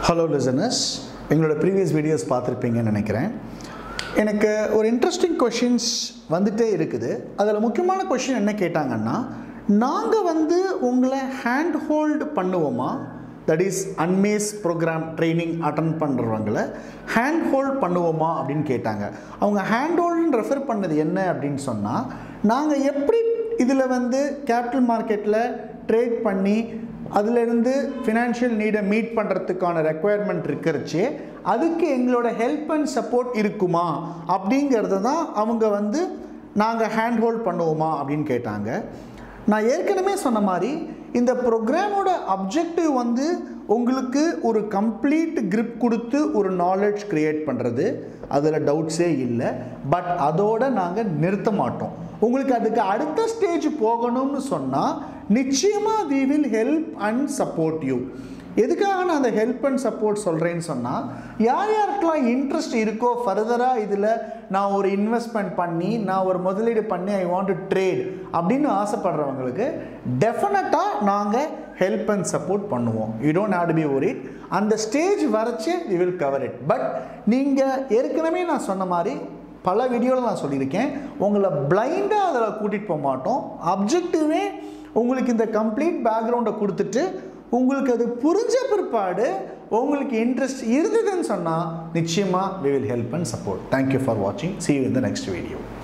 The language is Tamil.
ஹலோ லிசனர்ஸ் எங்களோட ப்ரீவியஸ் வீடியோஸ் பார்த்துருப்பீங்கன்னு நினைக்கிறேன் எனக்கு ஒரு இன்ட்ரெஸ்டிங் கொஷின்ஸ் வந்துட்டே இருக்குது அதில் முக்கியமான கொஷின் என்ன கேட்டாங்கன்னா நாங்கள் வந்து உங்களை ஹேண்ட் ஹோல்டு பண்ணுவோமா that is unmaze program training attend பண்ணுறவங்கள ஹேண்ட் ஹோல்ட் பண்ணுவோமா அப்படின்னு கேட்டாங்க அவங்க ஹேண்ட் ஹோல்டுன்னு ரெஃபர் பண்ணது என்ன அப்படின்னு சொன்னால் நாங்கள் எப்படி இதில் வந்து கேபிட்டல் மார்க்கெட்டில் ட்ரேட் பண்ணி அதிலிருந்து ஃபினான்ஷியல் நீடை மீட் பண்ணுறதுக்கான ரெக்குயர்மெண்ட் இருக்கிறச்சே அதுக்கு எங்களோட ஹெல்ப் அண்ட் சப்போர்ட் இருக்குமா அப்படிங்கிறது தான் அவங்க வந்து நாங்கள் ஹேண்ட் ஹோல்ட் பண்ணுவோமா அப்படின்னு கேட்டாங்க நான் ஏற்கனவே சொன்ன மாதிரி இந்த ப்ரோக்ராமோட அப்ஜெக்டிவ் வந்து உங்களுக்கு ஒரு கம்ப்ளீட் grip கொடுத்து ஒரு நாலேஜ் க்ரியேட் பண்ணுறது அதில் டவுட்ஸே இல்லை பட் அதோட நாங்கள் நிறுத்த மாட்டோம் உங்களுக்கு அதுக்கு அடுத்த ஸ்டேஜ் போகணும்னு சொன்னால் நிச்சயமாக we will help and support you எதுக்காக நான் அந்த ஹெல்ப் அண்ட் சப்போர்ட் சொல்கிறேன்னு சொன்னால் யார் யாருக்கெல்லாம் இன்ட்ரெஸ்ட் இருக்கோ ஃபர்தராக இதில் நான் ஒரு இன்வெஸ்ட்மெண்ட் பண்ணி நான் ஒரு முதலீடு பண்ணி ஐ வாண்ட் டு ட்ரேட் அப்படின்னு ஆசைப்படுறவங்களுக்கு டெஃபினட்டாக நாங்கள் ஹெல்ப் அண்ட் சப்போர்ட் பண்ணுவோம் you don't have to be worried அந்த ஸ்டேஜ் வரைச்சே we will cover it but நீங்கள் ஏற்கனவே நான் சொன்ன மாதிரி பல வீடியோவில் நான் சொல்லியிருக்கேன் உங்களை பிளைண்டாக அதில் கூட்டிகிட்டு போக மாட்டோம் அப்ஜெக்டிவே உங்களுக்கு இந்த கம்ப்ளீட் பேக்ரவுண்டை கொடுத்துட்டு உங்களுக்கு அது புரிஞ்ச பிற்பாடு உங்களுக்கு இன்ட்ரெஸ்ட் இருந்ததுன்னு சொன்னால் நிச்சயமாக we will help and support thank you for வாட்சிங் see you in the next video